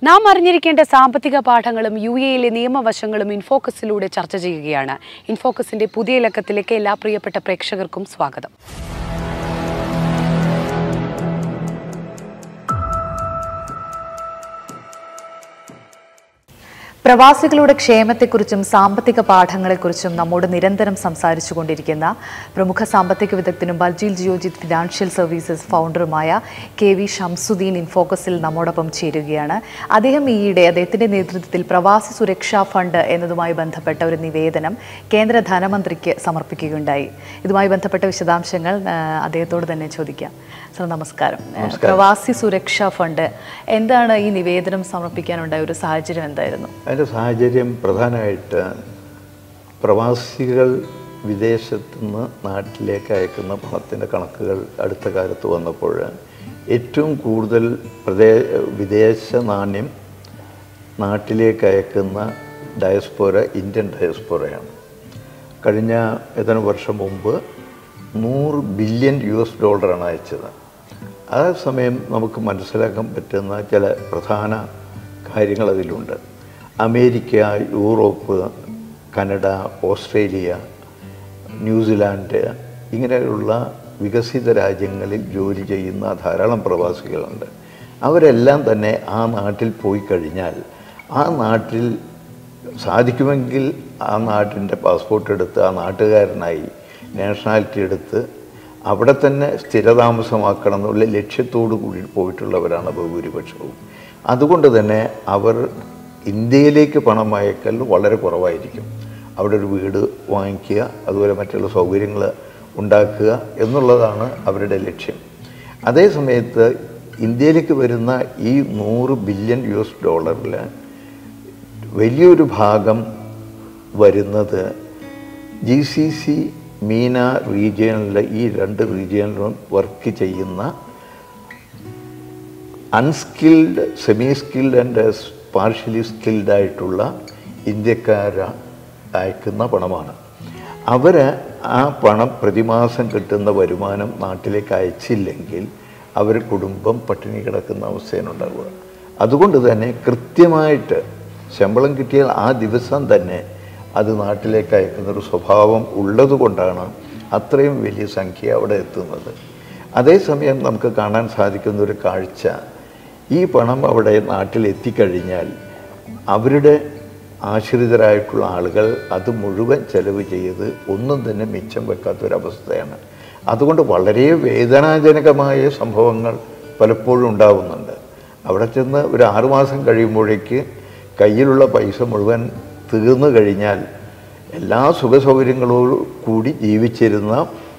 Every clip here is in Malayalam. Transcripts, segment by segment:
നാം അറിഞ്ഞിരിക്കേണ്ട സാമ്പത്തിക പാഠങ്ങളും യു എയിലെ നിയമവശങ്ങളും ഇൻഫോക്കസിലൂടെ ചർച്ച ചെയ്യുകയാണ് ഇൻഫോക്കസിന്റെ പുതിയ ലക്കത്തിലേക്ക് എല്ലാ പ്രിയപ്പെട്ട പ്രേക്ഷകർക്കും സ്വാഗതം പ്രവാസികളുടെ ക്ഷേമത്തെക്കുറിച്ചും സാമ്പത്തിക പാഠങ്ങളെക്കുറിച്ചും നമ്മോട് നിരന്തരം സംസാരിച്ചു കൊണ്ടിരിക്കുന്ന പ്രമുഖ സാമ്പത്തിക വിദഗ്ധനും ബൽജീൽ ജിയോജിത് ഫിനാൻഷ്യൽ സർവീസസ് ഫൗണ്ടറുമായ കെ വി ഷംസുദ്ദീൻ ഇൻഫോക്കസിൽ നമ്മോടൊപ്പം ചേരുകയാണ് അദ്ദേഹം ഈയിടെ അദ്ദേഹത്തിന്റെ നേതൃത്വത്തിൽ പ്രവാസി സുരക്ഷാ ഫണ്ട് എന്നതുമായി ബന്ധപ്പെട്ട ഒരു നിവേദനം കേന്ദ്ര ധനമന്ത്രിക്ക് സമർപ്പിക്കുകയുണ്ടായി ഇതുമായി ബന്ധപ്പെട്ട വിശദാംശങ്ങൾ ആ, അദ്ദേഹത്തോട് തന്നെ ചോദിക്കാം സർ നമസ്കാരം പ്രവാസി സുരക്ഷാ ഫണ്ട് എന്താണ് ഈ നിവേദനം സമർപ്പിക്കാനുണ്ടായ ഒരു സാഹചര്യം എന്തായിരുന്നു അതിൻ്റെ സാഹചര്യം പ്രധാനമായിട്ട് പ്രവാസികൾ വിദേശത്തു നിന്ന് നാട്ടിലേക്ക് അയക്കുന്ന പണത്തിൻ്റെ കണക്കുകൾ അടുത്ത കാലത്ത് വന്നപ്പോൾ ഏറ്റവും കൂടുതൽ പ്രദേ വിദേശ നാണ്യം നാട്ടിലേക്ക് അയക്കുന്ന ഡയസ്പോര ഇന്ത്യൻ ഡയസ്പോരയാണ് കഴിഞ്ഞ ഏതാനും വർഷം മുമ്പ് നൂറ് ബില്യൺ യു എസ് ഡോളറാണ് അയച്ചത് ആ സമയം നമുക്ക് മനസ്സിലാക്കാൻ പറ്റുന്ന ചില പ്രധാന കാര്യങ്ങൾ അതിലുണ്ട് America Europe Canada Australia New Zealand ഇങ്ങനെയുള്ള വികസിത രാജ്യങ്ങളിൽ ജോലി ചെയ്യുന്ന ധാരാളം പ്രവാസികളുണ്ട് അവരെല്ലാം തന്നെ ആ നാട്ടിൽ പോയി കഴിഞ്ഞാൽ ആ നാട്ടിൽ സാധിക്കുമെങ്കിൽ ആ നാട്ടിൻ്റെ പാസ്പോർട്ട് എടുത്ത് ആ നാട്ടുകാരനായി നാഷണാലിറ്റി എടുത്ത് അവിടെ തന്നെ സ്ഥിരതാമസമാക്കണം എന്നുള്ള ലക്ഷ്യത്തോടു കൂടി പോയിട്ടുള്ളവരാണ് ബഹുഭൂരിപക്ഷവും അതുകൊണ്ട് തന്നെ അവർ ഇന്ത്യയിലേക്ക് പണം അയക്കൽ വളരെ കുറവായിരിക്കും അവിടെ ഒരു വീട് വാങ്ങിക്കുക അതുപോലെ മറ്റുള്ള സൗകര്യങ്ങൾ ഉണ്ടാക്കുക എന്നുള്ളതാണ് അവരുടെ ലക്ഷ്യം അതേ സമയത്ത് ഇന്ത്യയിലേക്ക് വരുന്ന ഈ നൂറ് ബില്യൺ യു എസ് ഡോളറിൽ വലിയൊരു ഭാഗം വരുന്നത് ജി സി സി മീന റീജിയണിലെ ഈ രണ്ട് റീജിയണിലും വർക്ക് ചെയ്യുന്ന unskilled semi skilled and partially skilled ആയിട്ടുള്ള ഇന്ത്യക്കാർ അയക്കുന്ന പണമാണ് അവർ ആ പണം പ്രതിമാസം കിട്ടുന്ന വരുമാനം നാട്ടിലേക്ക് അയച്ചില്ലെങ്കിൽ അവർ കുടുംബം പട്ടിണി കിടക്കുന്ന അവസ്ഥയാണ് ഉണ്ടാവുക അതുകൊണ്ട് തന്നെ കൃത്യമായിട്ട് ശമ്പളം കിട്ടിയാൽ ആ ദിവസം തന്നെ അത് നാട്ടിലേക്ക് അയക്കുന്ന ഒരു സ്വഭാവം ഉള്ളത് കൊണ്ടാണ് അത്രയും വലിയ സംഖ്യ അവിടെ എത്തുന്നത് അതേസമയം നമുക്ക് കാണാൻ സാധിക്കുന്ന ഒരു കാഴ്ച ഈ പണം അവിടെ നാട്ടിൽ എത്തിക്കഴിഞ്ഞാൽ അവരുടെ ആശ്രിതരായിട്ടുള്ള ആളുകൾ അത് മുഴുവൻ ചെലവ് ചെയ്ത് ഒന്നും തന്നെ മിച്ചം വെക്കാത്തൊരവസ്ഥയാണ് അതുകൊണ്ട് വളരെ വേദനാജനകമായ സംഭവങ്ങൾ പലപ്പോഴും ഉണ്ടാവുന്നുണ്ട് അവിടെ ചെന്ന് ഒരു ആറുമാസം കഴിയുമ്പോഴേക്ക് കയ്യിലുള്ള പൈസ മുഴുവൻ തീർന്നു കഴിഞ്ഞാൽ എല്ലാ സുഖസൗകര്യങ്ങളോടും കൂടി ജീവിച്ചിരുന്ന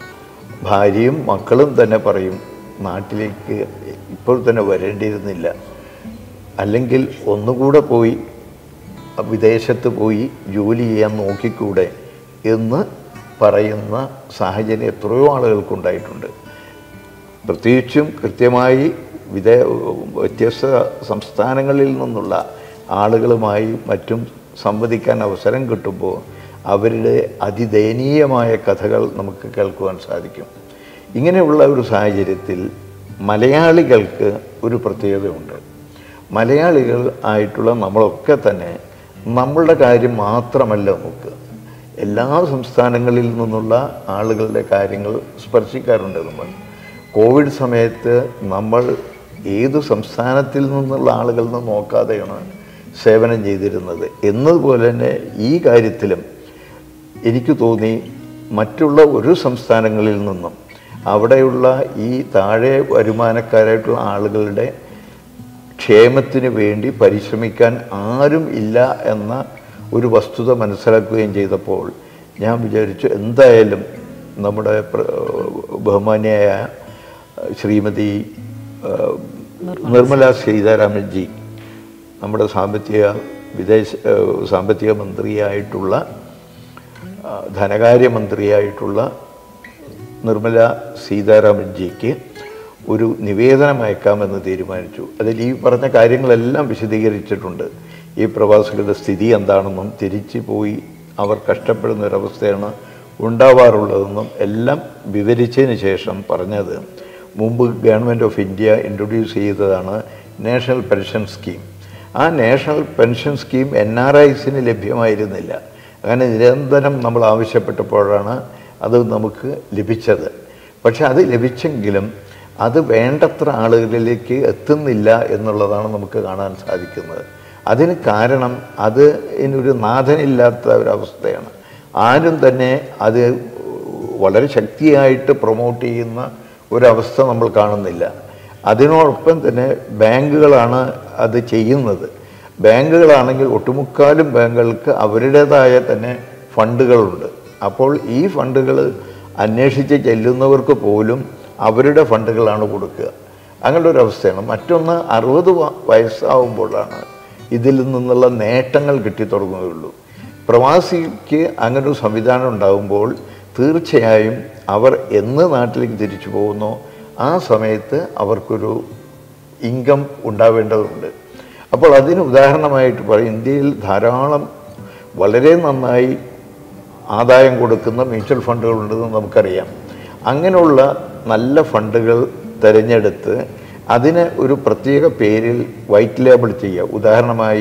ഭാര്യയും മക്കളും തന്നെ പറയും നാട്ടിലേക്ക് ഇപ്പോൾ തന്നെ വരേണ്ടിയിരുന്നില്ല അല്ലെങ്കിൽ ഒന്നുകൂടെ പോയി വിദേശത്ത് പോയി ജോലി ചെയ്യാൻ നോക്കിക്കൂടെ എന്ന് പറയുന്ന സാഹചര്യം എത്രയോ ആളുകൾക്കുണ്ടായിട്ടുണ്ട് പ്രത്യേകിച്ചും കൃത്യമായി വിദേ വ്യത്യസ്ത സംസ്ഥാനങ്ങളിൽ നിന്നുള്ള ആളുകളുമായി മറ്റും സംവദിക്കാൻ അവസരം കിട്ടുമ്പോൾ അവരുടെ അതിദയനീയമായ കഥകൾ നമുക്ക് കേൾക്കുവാൻ സാധിക്കും ഇങ്ങനെയുള്ള ഒരു സാഹചര്യത്തിൽ മലയാളികൾക്ക് ഒരു പ്രത്യേകതയുണ്ട് മലയാളികൾ ആയിട്ടുള്ള നമ്മളൊക്കെ തന്നെ നമ്മളുടെ കാര്യം മാത്രമല്ല നോക്കുക എല്ലാ സംസ്ഥാനങ്ങളിൽ നിന്നുള്ള ആളുകളുടെ കാര്യങ്ങൾ സ്പർശിക്കാറുണ്ട് നമ്മൾ കോവിഡ് സമയത്ത് നമ്മൾ ഏത് സംസ്ഥാനത്തിൽ നിന്നുള്ള ആളുകളിൽ നിന്ന് നോക്കാതെയാണ് സേവനം ചെയ്തിരുന്നത് എന്നതുപോലെ തന്നെ ഈ കാര്യത്തിലും എനിക്ക് തോന്നി മറ്റുള്ള ഒരു സംസ്ഥാനങ്ങളിൽ നിന്നും അവിടെയുള്ള ഈ താഴെ വരുമാനക്കാരായിട്ടുള്ള ആളുകളുടെ ക്ഷേമത്തിന് വേണ്ടി പരിശ്രമിക്കാൻ ആരും ഇല്ല എന്ന ഒരു വസ്തുത മനസ്സിലാക്കുകയും ചെയ്തപ്പോൾ ഞാൻ വിചാരിച്ചു എന്തായാലും നമ്മുടെ പ്ര- ബഹുമാന്യായ ശ്രീമതി ആ, നിർമ്മല സീതാരാമൻജി നമ്മുടെ സാമ്പത്തിക വിദേശ ആ, സാമ്പത്തിക മന്ത്രിയായിട്ടുള്ള ആ, ധനകാര്യമന്ത്രിയായിട്ടുള്ള നിർമ്മല സീതാരാമൻജിക്ക് ഒരു നിവേദനം അയക്കാമെന്ന് തീരുമാനിച്ചു അതിൽ ഈ പറഞ്ഞ കാര്യങ്ങളെല്ലാം വിശദീകരിച്ചിട്ടുണ്ട് ഈ പ്രവാസികളുടെ സ്ഥിതി എന്താണെന്നും തിരിച്ചു പോയി അവർ കഷ്ടപ്പെടുന്ന ഒരവസ്ഥയാണ് ഉണ്ടാവാറുള്ളതെന്നും എല്ലാം വിവരിച്ചതിന് ശേഷം പറഞ്ഞത് മുമ്പ് ഗവൺമെൻറ് ഓഫ് ഇന്ത്യ ഇൻട്രൊഡ്യൂസ് ചെയ്തതാണ് നാഷണൽ പെൻഷൻ സ്കീം ആ national pension scheme N R ഐസിന് ലഭ്യമായിരുന്നില്ല അങ്ങനെ നിരന്തരം നമ്മൾ ആവശ്യപ്പെട്ടപ്പോഴാണ് അത് നമുക്ക് ലഭിച്ചത് പക്ഷെ അത് ലഭിച്ചെങ്കിലും അത് വേണ്ടത്ര ആളുകളിലേക്ക് എത്തുന്നില്ല എന്നുള്ളതാണ് നമുക്ക് കാണാൻ സാധിക്കുന്നത് അതിന് കാരണം അത് ഇതിനൊരു നാഥനില്ലാത്ത ഒരവസ്ഥയാണ് ആരും തന്നെ അത് വളരെ ശക്തിയായിട്ട് പ്രൊമോട്ട് ചെയ്യുന്ന ഒരവസ്ഥ നമ്മൾ കാണുന്നില്ല അതിനോടൊപ്പം തന്നെ ബാങ്കുകളാണ് അത് ചെയ്യുന്നത് ബാങ്കുകളാണെങ്കിൽ ഒട്ടുമുക്കാലും ബാങ്കുകൾക്ക് അവരുടേതായ തന്നെ ഫണ്ടുകളുണ്ട് അപ്പോൾ ഈ ഫണ്ടുകൾ അന്വേഷിച്ച് ചെല്ലുന്നവർക്ക് പോലും അവരുടെ ഫണ്ടുകളാണ് കൊടുക്കുക അങ്ങനെയുള്ള ഒരു അവസ്ഥയാണ് മറ്റൊന്ന് അറുപത് വ- വയസ്സാവുമ്പോഴാണ് ഇതിൽ നിന്നുള്ള നേട്ടങ്ങൾ കിട്ടിത്തുടങ്ങുകയുള്ളൂ പ്രവാസിക്ക് അങ്ങനെ ഒരു സംവിധാനം ഉണ്ടാകുമ്പോൾ തീർച്ചയായും അവർ എന്ന് നാട്ടിലേക്ക് തിരിച്ചു പോകുന്നോ ആ സമയത്ത് അവർക്കൊരു ഇൻകം ഉണ്ടാവേണ്ടതുണ്ട് അപ്പോൾ അതിന് ഉദാഹരണമായിട്ട് പറയും ഇന്ത്യയിൽ ധാരാളം വളരെ നന്നായി ആദായം കൊടുക്കുന്ന മ്യൂച്വൽ ഫണ്ടുകളുണ്ടെന്ന് നമുക്കറിയാം അങ്ങനെയുള്ള നല്ല ഫണ്ടുകൾ തിരഞ്ഞെടുത്ത് അതിന് ഒരു പ്രത്യേക പേരിൽ വൈറ്റ് ലേബിൾ ചെയ്യുക ഉദാഹരണമായി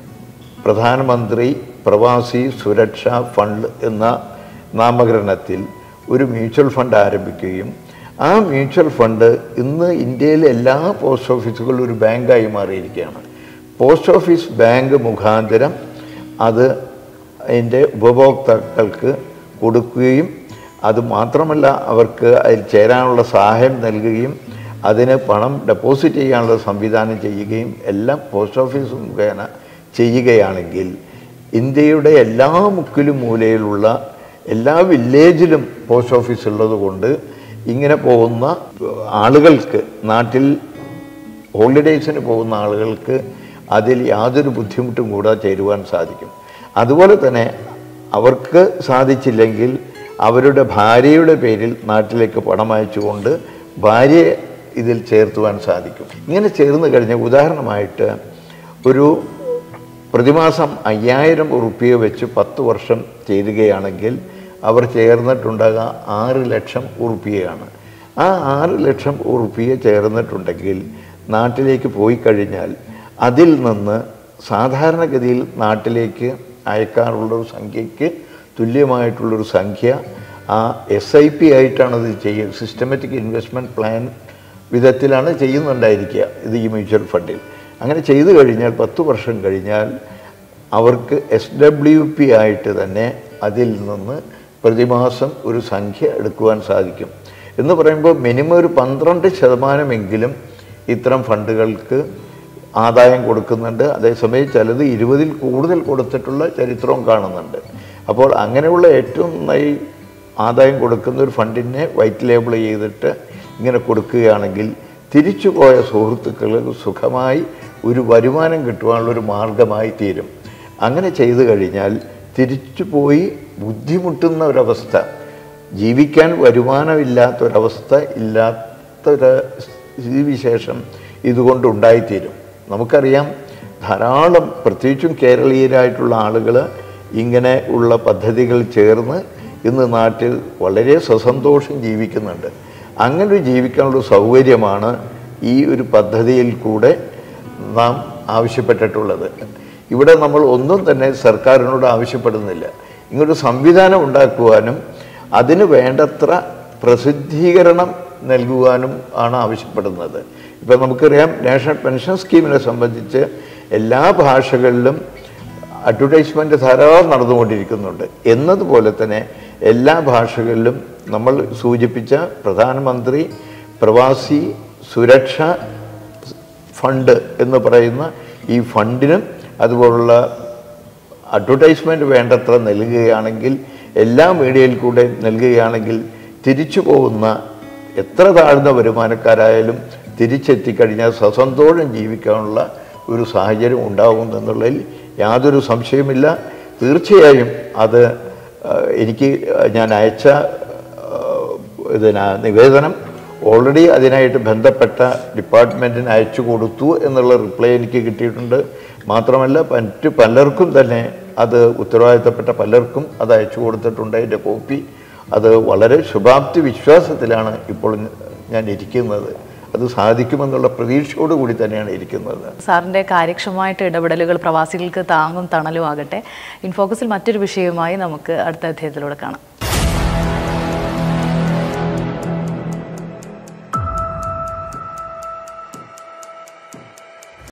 പ്രധാനമന്ത്രി പ്രവാസി സുരക്ഷാ ഫണ്ട് എന്ന നാമകരണത്തിൽ ഒരു മ്യൂച്വൽ ഫണ്ട് ആരംഭിക്കുകയും ആ മ്യൂച്വൽ ഫണ്ട് ഇന്ന് ഇന്ത്യയിലെ എല്ലാ പോസ്റ്റ് ഓഫീസുകളും ഒരു ബാങ്കായി മാറിയിരിക്കുകയാണ് പോസ്റ്റ് ഓഫീസ് ബാങ്ക് മുഖാന്തരം അത് അതിൻ്റെ ഉപഭോക്താക്കൾക്ക് കൊടുക്കുകയും അത് മാത്രമല്ല അവർക്ക് അതിൽ ചേരാനുള്ള സഹായം നൽകുകയും അതിന് പണം ഡെപ്പോസിറ്റ് ചെയ്യാനുള്ള സംവിധാനം ചെയ്യുകയും എല്ലാം പോസ്റ്റ് ഓഫീസ് മുഖേന ചെയ്യുകയാണെങ്കിൽ ഇന്ത്യയുടെ എല്ലാ മുക്കിലും മൂലയിലുള്ള എല്ലാ വില്ലേജിലും പോസ്റ്റ് ഓഫീസ് ഉള്ളത് കൊണ്ട് ഇങ്ങനെ പോകുന്ന ആളുകൾക്ക് നാട്ടിൽ ഹോളിഡേയ്സിന് പോകുന്ന ആളുകൾക്ക് അതിൽ യാതൊരു ബുദ്ധിമുട്ടും കൂടാതെ ചേരുവാൻ സാധിക്കും അതുപോലെ തന്നെ അവർക്ക് സാധിച്ചില്ലെങ്കിൽ അവരുടെ ഭാര്യയുടെ പേരിൽ നാട്ടിലേക്ക് പണം അയച്ചുകൊണ്ട് ഭാര്യയെ ഇതിൽ ചേർത്തുവാൻ സാധിക്കും ഇങ്ങനെ ചേർന്ന് കഴിഞ്ഞ ഉദാഹരണമായിട്ട് ഒരു പ്രതിമാസം അയ്യായിരം ഉറുപ്പിക വെച്ച് പത്ത് വർഷം ചേരുകയാണെങ്കിൽ അവർ ചേർന്നിട്ടുണ്ടാകുക ആറ് ലക്ഷം ഉറുപ്പികയാണ് ആ ആറ് ലക്ഷം ഉറുപ്പിക ചേർന്നിട്ടുണ്ടെങ്കിൽ നാട്ടിലേക്ക് പോയി കഴിഞ്ഞാൽ അതിൽ നിന്ന് സാധാരണഗതിയിൽ നാട്ടിലേക്ക് അയക്കാറുള്ളൊരു സംഖ്യയ്ക്ക് തുല്യമായിട്ടുള്ളൊരു സംഖ്യ ആ എസ് ഐ പി ആയിട്ടാണ് ഇത് ചെയ്യുക സിസ്റ്റമാറ്റിക് ഇൻവെസ്റ്റ്മെൻറ്റ് പ്ലാൻ വിധത്തിലാണ് ചെയ്യുന്നുണ്ടായിരിക്കുക ഇത് ഈ മ്യൂച്വൽ ഫണ്ടിൽ അങ്ങനെ ചെയ്തു കഴിഞ്ഞാൽ പത്ത് വർഷം കഴിഞ്ഞാൽ അവർക്ക് എസ് ഡബ്ല്യു പി ആയിട്ട് തന്നെ അതിൽ നിന്ന് പ്രതിമാസം ഒരു സംഖ്യ എടുക്കുവാൻ സാധിക്കും എന്ന് പറയുമ്പോൾ മിനിമം ഒരു പന്ത്രണ്ട് ശതമാനമെങ്കിലും ഇത്തരം ഫണ്ടുകൾക്ക് ആദായം കൊടുക്കുന്നുണ്ട് അതേസമയം ചിലത് ഇരുപതിൽ കൂടുതൽ കൊടുത്തിട്ടുള്ള ചരിത്രവും കാണുന്നുണ്ട് അപ്പോൾ അങ്ങനെയുള്ള ഏറ്റവും നന്നായി ആദായം കൊടുക്കുന്ന ഒരു ഫണ്ടിനെ വൈറ്റ് ലേബിൾ ചെയ്തിട്ട് ഇങ്ങനെ കൊടുക്കുകയാണെങ്കിൽ തിരിച്ചു പോയ സുഹൃത്തുക്കൾക്ക് സുഖമായി ഒരു വരുമാനം കിട്ടുവാനുള്ളൊരു മാർഗമായി തീരും അങ്ങനെ ചെയ്തു കഴിഞ്ഞാൽ തിരിച്ചു പോയി ബുദ്ധിമുട്ടുന്ന ഒരവസ്ഥ ജീവിക്കാൻ വരുമാനമില്ലാത്ത ഒരവസ്ഥ ഇല്ലാത്തൊരു സ്ഥിതിവിശേഷം ഇതുകൊണ്ട് ഉണ്ടായിത്തീരും നമുക്കറിയാം ധാരാളം പ്രത്യേകിച്ചും കേരളീയരായിട്ടുള്ള ആളുകൾ ഇങ്ങനെ ഉള്ള പദ്ധതികൾ ചേർന്ന് ഇന്ന് നാട്ടിൽ വളരെ സസന്തോഷം ജീവിക്കുന്നുണ്ട് അങ്ങനെ ഒരു ജീവിക്കാനുള്ള സൗകര്യമാണ് ഈ ഒരു പദ്ധതിയിൽ കൂടെ നാം ആവശ്യപ്പെട്ടിട്ടുള്ളത് ഇവിടെ നമ്മൾ ഒന്നും തന്നെ സർക്കാരിനോട് ആവശ്യപ്പെടുന്നില്ല ഇങ്ങനൊരു സംവിധാനം ഉണ്ടാക്കുവാനും അതിന് വേണ്ടത്ര പ്രസിദ്ധീകരണം നൽകുവാനും ആണ് ആവശ്യപ്പെടുന്നത് ഇപ്പം നമുക്കറിയാം നാഷണൽ പെൻഷൻ സ്കീമിനെ സംബന്ധിച്ച് എല്ലാ ഭാഷകളിലും അഡ്വർടൈസ്മെൻറ്റ് ധാരാളം നടന്നുകൊണ്ടിരിക്കുന്നുണ്ട് എന്നതുപോലെ തന്നെ എല്ലാ ഭാഷകളിലും നമ്മൾ സൂചിപ്പിച്ച പ്രധാനമന്ത്രി പ്രവാസി സുരക്ഷ ഫണ്ട് എന്ന് പറയുന്ന ഈ ഫണ്ടിനും അതുപോലുള്ള അഡ്വർടൈസ്മെൻറ്റ് വേണ്ടത്ര നൽകുകയാണെങ്കിൽ എല്ലാ മീഡിയയിൽ കൂടെ നൽകുകയാണെങ്കിൽ തിരിച്ചു പോകുന്ന എത്ര താഴ്ന്ന വരുമാനക്കാരായാലും തിരിച്ചെത്തിക്കഴിഞ്ഞാൽ സസന്തോഷം ജീവിക്കാനുള്ള ഒരു സാഹചര്യം ഉണ്ടാകും എന്നുള്ളതിൽ യാതൊരു സംശയമില്ല തീർച്ചയായും അത് ആ, എനിക്ക് ഞാൻ അയച്ച ആ, ഇതിന് നിവേദനം ഓൾറെഡി അതിനായിട്ട് ബന്ധപ്പെട്ട ഡിപ്പാർട്ട്മെൻറ്റിന് അയച്ചു കൊടുത്തു എന്നുള്ള റിപ്ലൈ എനിക്ക് കിട്ടിയിട്ടുണ്ട് മാത്രമല്ല മറ്റ് പലർക്കും തന്നെ അത് ഉത്തരവാദിത്തപ്പെട്ട പലർക്കും അത് അയച്ചു കൊടുത്തിട്ടുണ്ട് അതിൻ്റെ കോപ്പി അത് വളരെ ശുഭാപ്തി വിശ്വാസത്തിലാണ് ഇപ്പോൾ ഞാൻ ഇരിക്കുന്നത് അത് സാധിക്കുമെന്നുള്ള പ്രതീക്ഷയോടുകൂടി തന്നെയാണ് ഇരിക്കുന്നത് സാറിൻ്റെ കാര്യക്ഷമമായിട്ട് ഇടപെടലുകൾ പ്രവാസികൾക്ക് താങ്ങും തണലും ആകട്ടെ ഇൻഫോക്കസിൽ മറ്റൊരു വിഷയവുമായി നമുക്ക് അടുത്ത അധ്യായത്തിലൂടെ കാണാം